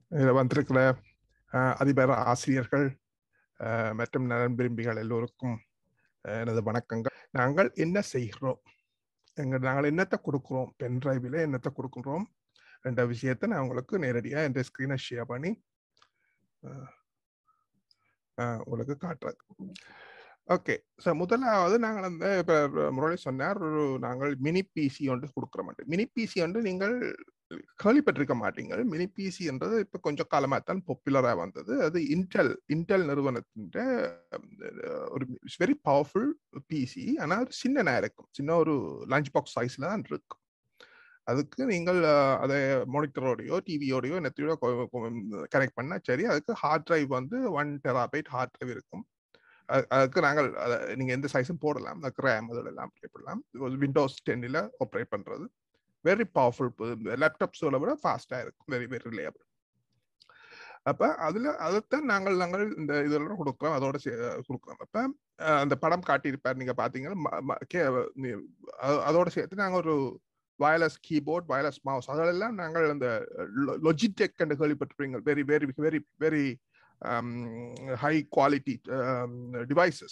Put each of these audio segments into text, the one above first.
இதில் வந்திருக்கிற அஹ், அதிபர் ஆசிரியர்கள் அஹ், மற்றும் நலன் விரும்பிகள் எல்லோருக்கும் அஹ், எனது வணக்கங்கள் நாங்கள் என்ன செய்கிறோம் எங்க நாங்கள் என்னத்தை கொடுக்குறோம் பென் டிரைவில் என்னத்தை கொடுக்குறோம் என்ற விஷயத்தை நான் உங்களுக்கு நேரடியாக என்ற ஸ்க்ரீனை ஷேர் பண்ணி அஹ், அஹ், உங்களுக்கு காட்டுறேன் ஓகே ஸோ முதலாவது நாங்கள் அந்த இப்போ முரளி சொன்னார் ஒரு நாங்கள் மினி பிசி ஒன்று கொடுக்குற மாட்டோம் மினி பிசி ஒன்று நீங்கள் கேள்விப்பட்டிருக்க மாட்டீங்க மினி பிசி என்றது இப்போ கொஞ்சம் காலமாக தான் பாப்புலராக வந்தது அது இன்டெல் இன்டெல் நிறுவனத்தின் ஒரு வெரி பவர்ஃபுல் பிசி ஆனால் அது சின்ன இருக்கும் சின்ன ஒரு லஞ்ச் பாக்ஸ் சைஸில் தான் இருக்கும் அதுக்கு நீங்கள் அஹ், அதை மானிட்டரோடையோ டிவியோடையோ என்னத்தையோ கனெக்ட் பண்ணால் சரி அதுக்கு ஹார்ட் டிரைவ் வந்து ஒன் டெராபைட் ஹார்ட் டிரைவ் இருக்கும் அது- அதுக்கு நாங்கள் அதை நீங்கள் எந்த சைஸும் போடலாம் அதுக்கு ரேம் அதில் எல்லாம் அப்ளை பண்ணலாம் விண்டோஸ் டென்னில் ஆப்ரேட் பண்ணுறது வெரி பவர்ஃபுல் லேப்டாப்ஸோட விட ஃபாஸ்ட்டாக இருக்கும் வெரி வெரி ரிலேபிள் அப்போ அதில் அதைத்தான் நாங்கள் நாங்கள் இந்த இதெல்லாம் கொடுக்குறோம் அதோட சே கொடுக்குறோம் அப்போ அந்த படம் காட்டியிருப்பார் நீங்கள் பார்த்தீங்கன்னா ம- ம- கே- நீ- அது- அதோட சேர்த்து நாங்கள் ஒரு வயர்லெஸ் கீபோர்ட் வயர்லெஸ் மவுஸ் அதெல்லாம் நாங்கள் அந்த லொஜிடெக் என்று கேள்விப்பட்டிருப்பீங்க very very very very high quality devices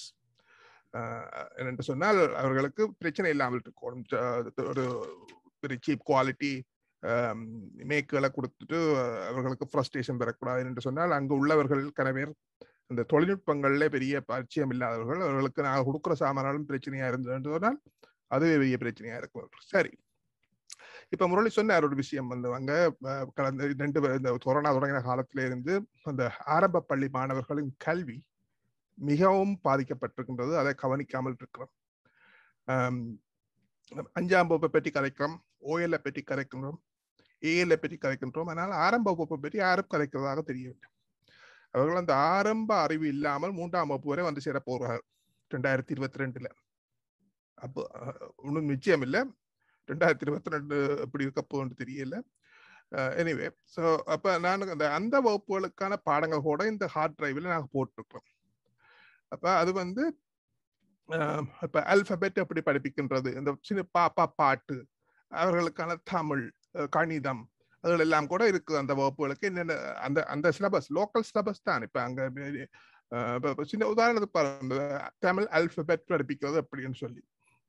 என்று சொன்னால் அவர்களுக்கு பிரச்சனை இல்லாமல் இருக்கும் அஹ் ஒரு வெரி சீப் குவாலிட்டி மேக்குகளை கொடுத்துட்டு அஹ், அவர்களுக்கு ஃப்ரஸ்ட்ரேஷன் பெறக்கூடாது என்று சொன்னால் அங்கு உள்ளவர்கள் கனவேர் இந்த தொழில்நுட்பங்களில் பெரிய பரிச்சயம் இல்லாதவர்கள் அவர்களுக்கு நாங்கள் கொடுக்குற சாமானாலும் பிரச்சனையா இருந்தது என்று சொன்னால் அதுவே பெரிய பிரச்சனையா இருக்கும் சரி இப்ப முரளி சொன்னார் ஒரு விஷயம் வந்து அங்க அஹ், கடந்த ரெண்டு வ- இந்த கொரோனா தொடங்கின காலத்தில இருந்து அந்த ஆரம்ப பள்ளி மாணவர்களின் கல்வி மிகவும் பாதிக்கப்பட்டிருக்கின்றது அதை கவனிக்காமல் இருக்கிறோம் ஆம், அஞ்சாம் வகுப்பை பற்றி கதைக்கிறோம் ஓஎல்ஐ பற்றி கதைக்கின்றோம் ஏஎல்ஐ பற்றி கதைக்கின்றோம் ஆனால் ஆரம்ப வகுப்பை பற்றி யாரும் கதைக்கிறதாக தெரியவில்லை அவர்கள் அந்த ஆரம்ப அறிவு இல்லாமல் மூன்றாம் வகுப்பு வரை வந்து சேர போகிறார்கள் ரெண்டாயிரத்தி இருபத்தி ரெண்டுல அப்போ அஹ், ஒண்ணும் நிச்சயம் இல்லை ரெண்டாயிரத்தி இருபத்தி ரெண்டு எப்படி இருக்க போகுதுன்னு தெரியல எனிவே ஸோ அப்போ நான் அந்த அந்த வகுப்புகளுக்கான பாடங்கள் கூட இந்த ஹார்ட் டிரைவில் நாங்கள் போட்டிருக்கோம் அப்போ அது வந்து அஹ், இப்ப அல்பபெட் எப்படி படிப்பிக்கின்றது இந்த சின்ன பாப்பா பாட்டு அவர்களுக்கான தமிழ் அஹ், கணிதம் அதுகள் எல்லாம் கூட இருக்குது அந்த வகுப்புகளுக்கு என்னென்ன அந்த அந்த சிலபஸ் லோக்கல் சிலபஸ் தான் இப்ப அங்க அஹ், இப்ப- இப்ப சின்ன உதாரணத்துக்கு பாருங்க தமிழ் அல்பபெட் படிப்பிக்கிறது அப்படின்னு சொல்லி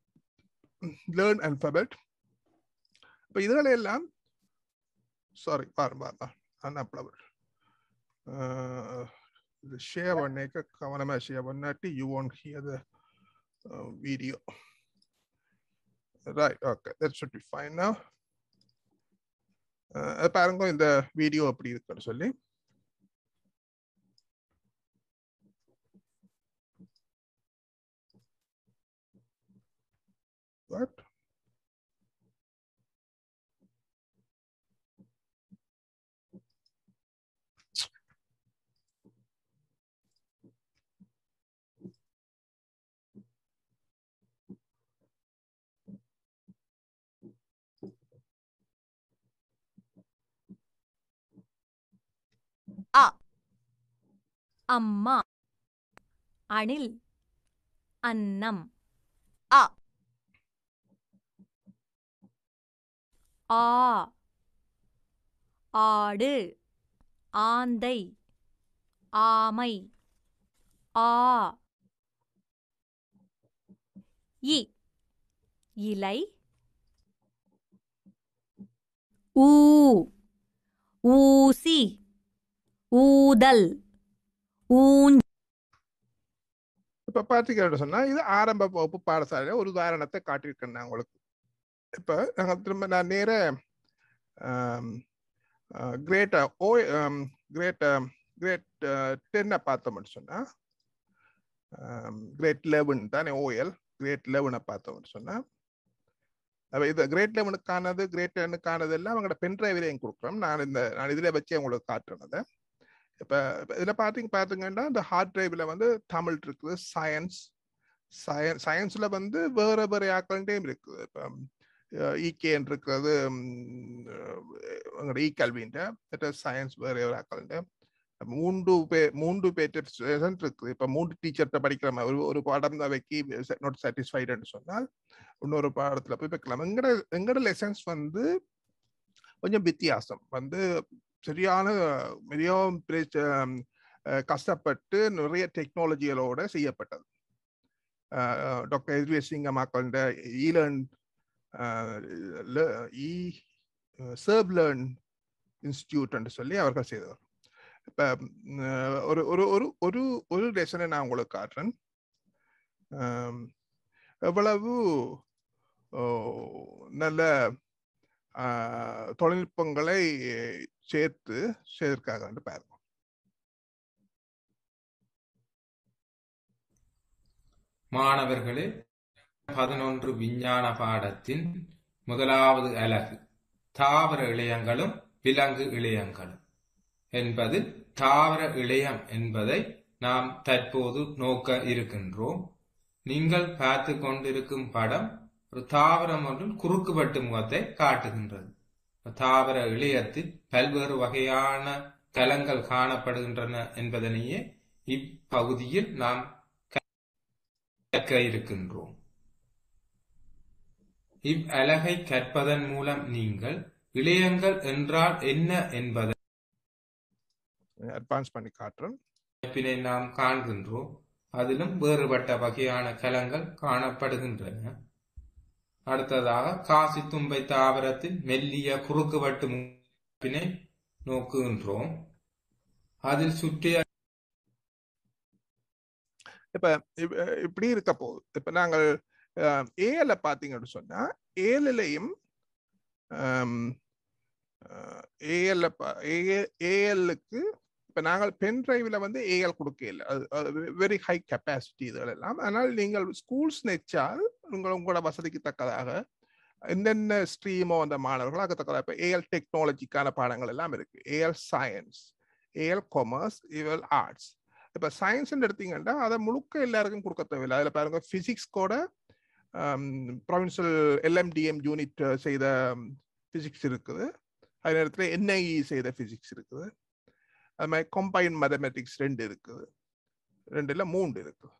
லேர்ன் அல்பபெட் இப்ப இதுகளை எல்லாம் சாரி பாருங்க பாருங்க அன்அப்ளவர் இது ஷேர் பண்ணிக்க கவனமா ஷேர் பண்ணாட்டி you won't hear the video right okay that should be fine now பாருங்க இந்த வீடியோ அப்படி இருக்குன்னு சொல்லி What? அம்மா அணில் அன்னம் அ ஆ ஆடு ஆந்தை ஆமை ஆ இ இலை ஊ ஊசி ஊதல் ஊஞ் இப்ப பாத்தீங்கன்னு சொன்னா இது ஆரம்ப வகுப்பு பாடசாலையில ஒரு உதாரணத்தை காட்டியிருக்கேன் நான் உங்களுக்கு இப்ப நாங்க திரும்ப நான் நேர கிரேட் ஓ கிரேட் கிரேட் டென்னை பார்த்தோம்னு சொன்னா கிரேட் லெவன் தானே ஓஎல் கிரேட் லெவனை பார்த்தோம்னு சொன்னா அப்ப இது கிரேட் லெவனுக்கானது கிரேட் டென்னுக்கானது எல்லாம் அவங்களோட பென் டிரைவிலையும் கொடுக்குறோம் நான் இந்த நான் இதுல வச்சு உங்களுக்கு காட்டுறேன் அதை இப்ப இப்ப இதுல பாத்தீங்க பாத்தீங்கன்னா இந்த ஹார்ட் டிரைவ்ல வந்து தமிழ் இருக்குது சயின்ஸ் சயன் சயின்ஸ்ல வந்து வேற வேற ஆக்கள்டையும் இருக்குது இப்போ ஈகேன் இருக்கிறது இ கல்வின்ற சயின்ஸ் வேற வேற ஆக்கள்ட மூன்று பே மூன்று பேர் இருக்குது இப்ப மூன்று டீச்சர்கிட்ட படிக்கிற மாதிரி ஒரு ஒரு பாடம் தான் வைக்கி நாட் சாட்டிஸ்ஃபைடுன்னு சொன்னால் இன்னொரு பாடத்துல போய் வைக்கலாம் எங்கட எங்கட லெசன்ஸ் வந்து கொஞ்சம் வித்தியாசம் வந்து சரியான மிகவும் பிரச்ச- அஹ், கஷ்டப்பட்டு நிறைய டெக்னாலஜிகளோட செய்யப்பட்டது டாக்டர் எஸ் வி சிங்கமாக்கள e learn E serve learn institute என்று சொல்லி அவர்கள் செய்தவர் இப்போ ஒரு ஒரு ஒரு ஒரு ஒரு லெசனை நான் உங்களுக்கு காட்டுறேன் ஆம், எவ்வளவு ஓ, நல்ல ஆ, தொழில்நுட்பங்களை சேர்த்து சேர்க்காக பாருங்க மாணவர்களே பதினொன்று விஞ்ஞான பாடத்தின் முதலாவது அலகு தாவர இழையங்களும் விலங்கு இழையங்களும் என்பது தாவர இழையம் என்பதை நாம் தற்போது நோக்க இருக்கின்றோம் நீங்கள் பார்த்து கொண்டிருக்கும் படம் ஒரு தாவரம் ஒன்றின் குறுக்குவெட்டு முகத்தை காட்டுகின்றது தாவர இழையத்தில் பல்வேறு வகையான கலங்கள் காணப்படுகின்றன என்பதனையே இப்பகுதியில் நாம் கற்க இருக்கின்றோம் இவ்வலகை கற்பதன் மூலம் நீங்கள் இளையங்கள் என்றால் என்ன என்பதை அட்வான்ஸ் பண்ணி காட்டுறேன் பின்னை நாம் காண்கின்றோம் அதிலும் வேறுபட்ட வகையான கலங்கள் காணப்படுகின்றன அடுத்ததாக காசி தும்பை தாவரத்தின் மெல்லிய குறுக்குவட்டு முப்பினை நோக்குகின்றோம் அதில் சுற்றிய இப்ப இப்ப இப்படி இருக்க போகுது இப்ப நாங்கள் ஏல பாத்தீங்கன்னு சொன்னா ஏழுலையும் ஏஎல்ல ஏஎல்லுக்கு இப்ப நாங்கள் பென் டிரைவ்ல வந்து ஏஎல் கொடுக்கல அது வெரி ஹை கெப்பாசிட்டி இதுகள் எல்லாம் ஆனால் நீங்கள் ஸ்கூல்ஸ் நெச்சால் உங்கள் உங்களோட வசதிக்கு தக்கதாக என்னென்ன ஸ்ட்ரீமோ அந்த மாணவர்கள் அதுக்கு தக்கதாக இப்போ ஏஎல் டெக்னாலஜிக்கான பாடங்கள் எல்லாம் இருக்கு AL science AL commerce AL arts இப்போ சயின்ஸ்ன்னு எடுத்தீங்கன்னா அதை முழுக்க எல்லாருக்கும் கொடுக்க தேவையில்லை அதில் பாருங்க ஃபிசிக்ஸ் கூட ப்ரொவின்சியல் எல்எம்டிஎம் யூனிட் செய்த ஃபிசிக்ஸ் இருக்குது அதே நேரத்தில் என்ஐஇ செய்த ஃபிசிக்ஸ் இருக்குது அது மாதிரி கம்பைன் மேத்தமெட்டிக்ஸ் ரெண்டு இருக்குது ரெண்டு இல்லை மூன்று இருக்குது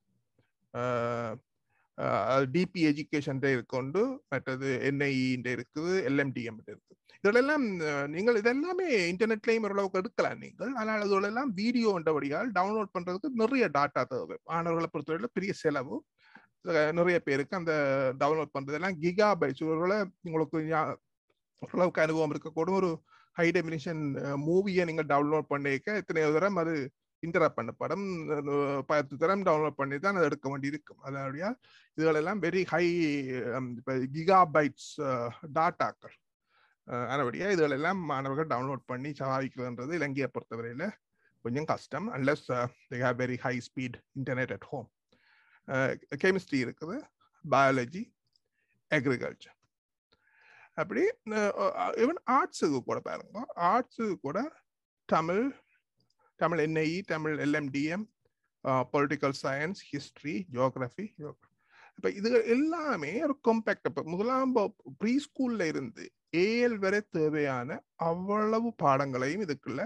டிபி எஜுகேஷன் இருக்குண்டு மற்றது என்ஐஇ இருக்குது எல்எம்டிஎம் இருக்குது இதெல்லாம் நீங்கள் இதெல்லாமே இன்டர்நெட்லேயும் ஓரளவுக்கு எடுக்கலாம் நீங்கள் ஆனால் அதோடெல்லாம் வீடியோன்றபடியால் டவுன்லோட் பண்ணுறதுக்கு நிறைய டாட்டா தேவை மாணவர்களை பொறுத்தவரையில் பெரிய செலவு நிறைய பேருக்கு அந்த டவுன்லோட் பண்ணுறதெல்லாம் கிகா பைட்ஸ் ஒருவேளை உங்களுக்கு ஓரளவுக்கு அனுபவம் இருக்கக்கூடும் ஒரு ஹை டெபினிஷன் மூவியை நீங்கள் டவுன்லோட் பண்ணிக்க எத்தனையோ தரம் அது இன்டரப்ட் பண்ணப்படும் பத்து தரம் டவுன்லோட் பண்ணி தான் அது எடுக்க வேண்டி இருக்கும் அதனுடைய இதுகளெல்லாம் வெரி ஹை இப்போ கிகா பைட்ஸ் டாட்டாக்கள் அதனுடைய இதுகளெல்லாம் மாணவர்கள் டவுன்லோட் பண்ணி சாதிக்கிறதுன்றது இலங்கையை பொறுத்தவரையில் கொஞ்சம் கஷ்டம் unless they have very high speed internet at home chemistry இருக்குது பயாலஜி அக்ரிகல்ச்சர் அப்படி ஈவன் ஆர்ட்ஸுக்கு கூட பாருங்க ஆர்ட்ஸுக்கு கூட Tamil Tamil NIE Tamil LMTM political science history geography இப்போ இது எல்லாமே ஒரு காம்பேக்ட் இப்போ முதலாம் ப்ரீ ஸ்கூல்ல இருந்து ஏஎல் வரை தேவையான அவ்வளவு பாடங்களையும் இதுக்குள்ள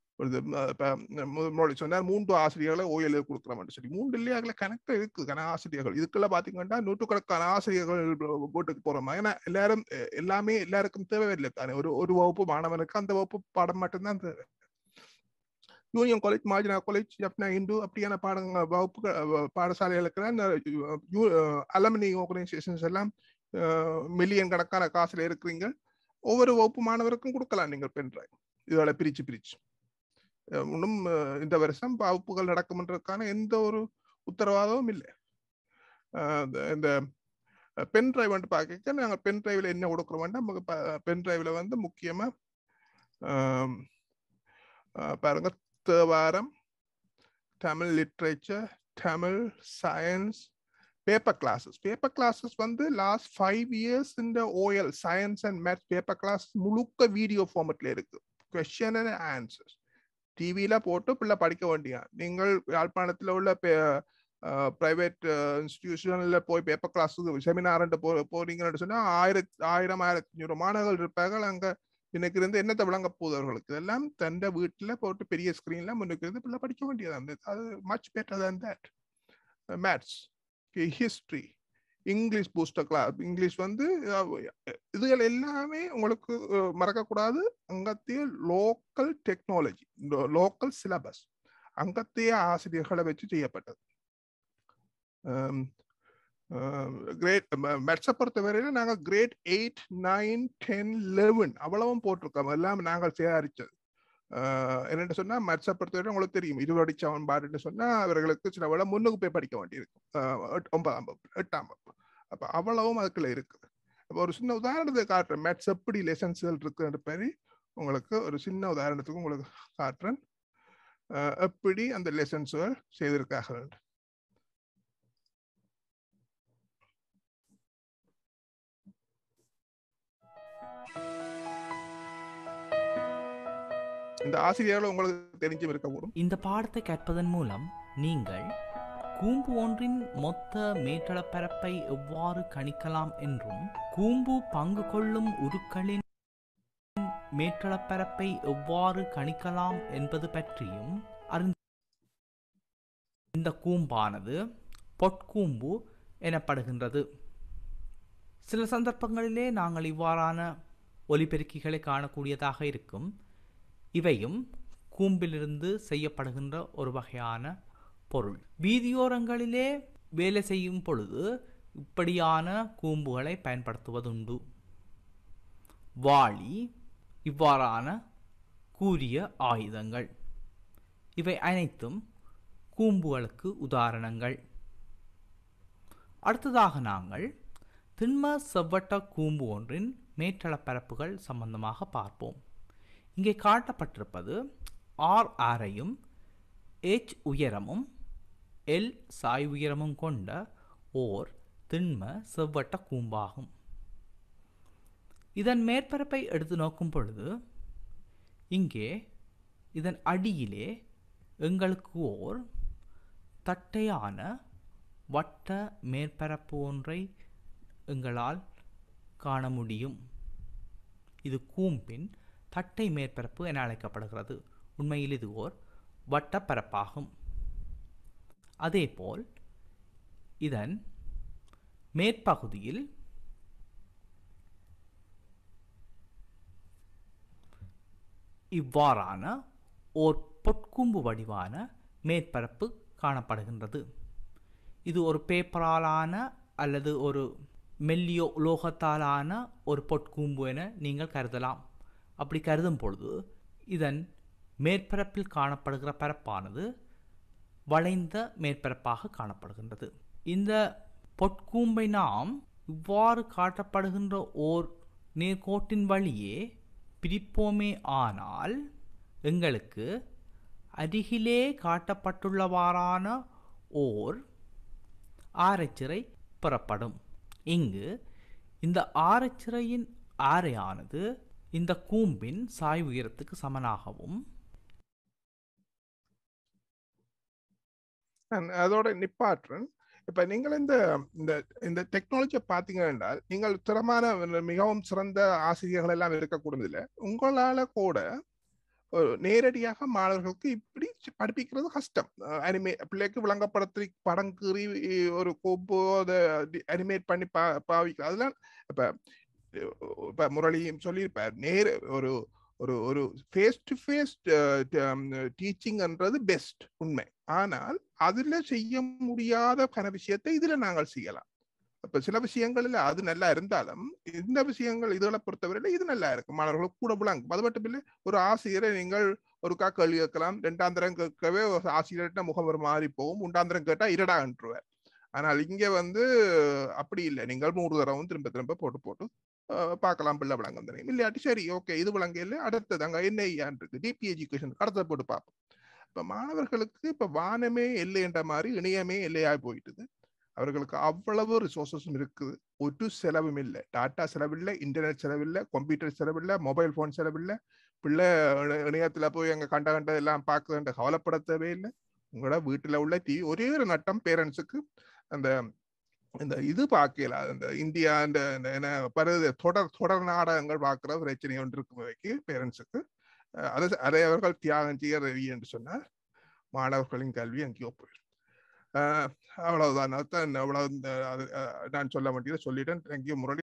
ஒரு சொன்னார் மூன்று ஆசிரியர்களை ஓஎல் கொடுக்குறோம்னு சொல்லி மூன்று இல்லையா அதில் கணக்கு இருக்கு கன ஆசிரியர்கள் இதுக்குள்ள பாத்தீங்கன்னா நூற்றுக்கணக்கான ஆசிரியர்கள் போட்டுக்கு போறோமா ஏன்னா எல்லாரும் எல்லாமே எல்லாருக்கும் தேவையில்லை தானே ஒரு ஒரு வகுப்பு மாணவனுக்கு அந்த வகுப்பு பாடம் மட்டும்தான் தேவை union college Mahajana college Jaffna Hindu அப்படியான பாடங்க வகுப்பு பாடசாலைகளுக்கு அலமினி ஆர்கனைசேஷன்ஸ் எல்லாம் மில்லியன் கணக்கான காசுல இருக்கிறீங்க ஒவ்வொரு வகுப்பு மாணவருக்கும் கொடுக்கலாம் நீங்கள் பென் டிரைவ் இதோட பிரிச்சு பிரிச்சு இன்னும் இந்த வருஷம் வகுப்புகள் நடக்கும்ன்றதுக்கான எந்த ஒரு உத்தரவாதமும் இல்லை இந்த பென் டிரைவ் வந்து பார்க்க நாங்கள் பென் டிரைவ்ல என்ன கொடுக்குறோம் நமக்கு பென் டிரைவ்ல வந்து முக்கியமா பாருங்க Thevaram Tamil literature Tamil science paper classes paper classes வந்து லாஸ்ட் ஃபைவ் இயர்ஸ் இந்த OL science and maths paper class முழுக்க வீடியோ ஃபார்மெட்ல இருக்கு கொஸ்டின் அண்ட் ஆன்சர்ஸ் டிவியில போட்டு பிள்ளை படிக்க வேண்டியா நீங்கள் யாழ்ப்பாணத்தில் உள்ள பிரைவேட் இன்ஸ்டிடியூஷன்ல போய் பேப்பர் கிளாஸுக்கு செமினார் போ போறீங்கன்னு சொன்னா ஆயிரத்தி ஆயிரம் ஆயிரத்தி ஐநூறு மாணவர்கள் இருப்பார்கள் அங்க இன்னைக்கு இருந்து என்னத்தை விளங்க போதவர்களுக்கு இதெல்லாம் தந்த வீட்டுல போட்டு பெரிய ஸ்கிரீன்ல முன்னுக்கு இருந்து பிள்ளை படிக்க வேண்டியது அந்த அது much better than that maths history English booster class English வந்து அஹ், இதுகள் எல்லாமே உங்களுக்கு அஹ், மறக்கக்கூடாது அங்கத்திய லோக்கல் டெக்னாலஜி லோக்கல் சிலபஸ் அங்கத்திய ஆசிரியர்களை வச்சு செய்யப்பட்டது கிரேட் மெட்ஸை பொறுத்தவரையில நாங்கள் grade eight nine ten eleven அவ்வளவும் போட்டிருக்கோம் எல்லாம் நாங்கள் தயாரிச்சது அஹ், என்னென்னு சொன்னா மெட்ஸை பொறுத்தவரை உங்களுக்கு தெரியும் இருபடி சமன்பாடுன்னு சொன்னா அவர்களுக்கு சில வேளை முன்னுக்கு போய் படிக்க வேண்டியிருக்கும் அஹ், எட்- ஒன்பதாம் வகுப்பு எட்டாம் வகுப்பு அப்ப அவ்வளவும் அதுக்குள்ள இருக்குது அப்ப ஒரு சின்ன உதாரணத்தை காட்டுறேன் மேட்ஸ் எப்படி லெசன்ஸ்கள் இருக்குன்ற மாதிரி உங்களுக்கு ஒரு சின்ன உதாரணத்துக்கு உங்களுக்கு காட்டுறேன் அஹ், எப்படி அந்த லெசன்ஸ்கள் செய்திருக்கார்கள் இந்த ஆசிரியர்கள் உங்களுக்கு தெரிஞ்சும் இருக்கக்கூடும் இந்த பாடத்தை கற்பதன் மூலம் நீங்கள் கூம்பு ஒன்றின் மொத்த மேற்றளப்பரப்பை எவ்வாறு கணிக்கலாம் என்றும் கூம்பு பங்கு கொள்ளும் உருக்களின் மேற்றளப்பரப்பை எவ்வாறு கணிக்கலாம் என்பது பற்றியும் அறிந்து இந்த கூம்பானது பொற்கூம்பு எனப்படுகின்றது சில சந்தர்ப்பங்களிலே நாங்கள் இவ்வாறான ஒலிபெருக்கிகளை காணக்கூடியதாக இருக்கும் இவையும் கூம்பிலிருந்து செய்யப்படுகின்ற ஒரு வகையான பொருள் வீதியோரங்களிலே வேலை செய்யும் பொழுது இப்படியான கூம்புகளை பயன்படுத்துவதுண்டு வாளி இவ்வாறான கூரிய ஆயுதங்கள் இவை அனைத்தும் கூம்புகளுக்கு உதாரணங்கள் அடுத்ததாக நாங்கள் திண்ம செவ்வட்ட கூம்பு ஒன்றின் மேற்றளப்பரப்புகள் சம்பந்தமாக பார்ப்போம் இங்கே காட்டப்பட்டிருப்பது ஆர் ஆரையும் எச் உயரமும் எல் சாய் உயரமும் கொண்ட ஓர் திண்ம செவ்வட்ட கூம்பாகும் இதன் மேற்பரப்பை எடுத்து நோக்கும் பொழுது இங்கே இதன் அடியிலே எங்களுக்கு ஓர் தட்டையான வட்ட மேற்பரப்பு ஒன்றை எங்களால் காண முடியும் இது கூம்பின் தட்டை மேற்பரப்பு என அழைக்கப்படுகிறது உண்மையில் இது ஓர் வட்டப்பரப்பாகும் அதேபோல் இதன் மேற்பகுதியில் இவ்வாறான ஓர் பொற்கூம்பு வடிவான மேற்பரப்பு காணப்படுகின்றது இது ஒரு பேப்பராலான அல்லது ஒரு மெல்லியோ உலோகத்தாலான ஒரு பொற்கூம்பு என நீங்கள் கருதலாம் அப்படி கருதும் பொழுது இதன் மேற்பரப்பில் காணப்படுகிற பரப்பானது வளைந்த மேற்பரப்பாக காணப்படுகின்றது இந்த பொற்கூம்பை நாம் இவ்வாறு காட்டப்படுகின்ற ஓர் நேர்கோட்டின் வழியே பிரிப்போமே ஆனால் எங்களுக்கு அருகிலே காட்டப்பட்டுள்ளவாறான ஓர் ஆரைச்சிறை பெறப்படும் இங்கு இந்த ஆரைச்சிறையின் ஆரையானது இந்த கூம்பின் சாய் உயரத்துக்கு சமனாகவும் நான் அதோட நிப்பாட்டுறேன் இப்ப நீங்கள் இந்த இந்த இந்த டெக்னாலஜியை பார்த்தீங்க என்றால் நீங்கள் திறமான மிகவும் சிறந்த ஆசிரியர்கள் எல்லாம் இருக்கக்கூடும் இல்லை உங்களால கூட ஒரு நேரடியாக மாணவர்களுக்கு இப்படி சி- படிப்பிக்கிறது கஷ்டம் அனிமே பிள்ளைக்கு விளங்கப்படுத்தி படம் கீறி ஒரு கோப்போ அதை அனிமேட் பண்ணி பா பாவிக்க அதெல்லாம் இப்ப இப்ப முரளியும் சொல்லியிருப்பார் நேர ஒரு ஒரு ஒரு ஃபேஸ் டு ஃபேஸ் டீச்சிங்ன்றது பெஸ்ட் உண்மை ஆனால் அதுல செய்ய முடியாத பல விஷயத்தை இதுல நாங்கள் செய்யலாம் இப்ப சில விஷயங்கள்ல அது நல்லா இருந்தாலும் இந்த விஷயங்கள் இதுகளை பொறுத்தவரையில இது நல்லா இருக்கும் மாணவர்களுக்கு கூட விளங்கும் அது மட்டும் இல்லை ஒரு ஆசிரியரை நீங்கள் ஒரு கா கேள்வி கேட்கலாம் ரெண்டாம் தரம் கேட்கவே ஒரு ஆசிரியர்கிட்ட முகம் ஒரு மாறி போகும் உண்டாந்திரம் கேட்டா இருடா என்றுவார் ஆனால் இங்க வந்து அப்படி இல்லை நீங்கள் மூணு தடவும் திரும்ப திரும்ப போட்டு போட்டு அஹ், பார்க்கலாம் பிள்ளை விளங்கம் தெரியும் இல்லாட்டி சரி ஓகே இது விளங்க இல்லை அடுத்தது அங்க என்ன ஐயான் இருக்கு டிபி எஜுகேஷன் அடுத்த போட்டு பார்ப்போம் இப்ப மாணவர்களுக்கு இப்ப வானமே இல்லை என்ற மாதிரி இணையமே எல்லையாய் போயிட்டுது அவர்களுக்கு அவ்வளவு ரிசோர்சஸும் இருக்குது ஒரு செலவும் இல்லை டாட்டா செலவில்லை இன்டர்நெட் செலவில்லை கம்ப்யூட்டர் செலவில்லை மொபைல் ஃபோன் செலவில்லை பிள்ளை இணை- இணையத்துல போய் அங்க கண்ட கண்ட எல்லாம் பார்க்குதுன்ற கவலைப்பட தேவையில்லை உங்களோட வீட்டுல உள்ள டிவி ஒரே ஒரு நட்டம் பேரண்ட்ஸுக்கு அந்த இந்த இது பார்க்கல அந்த இந்தியா இந்த இந்த என்ன பருது தொடர் தொடர் நாடகங்கள் பார்க்கிற பிரச்சனை ஒன்று இருக்கும்போதைக்கு பேரண்ட்ஸுக்கு அதை அதை அவர்கள் தியாகம் செய்ய ரெடி என்று சொன்னால் மாணவர்களின் கல்வி அங்கேயோ போயிடும் அஹ், அவ்வளவுதான் அதான் அவ்வளவு இந்த- அது, அஹ், நான் சொல்ல வேண்டியதை சொல்லிட்டேன் தேங்க்யூ முரளி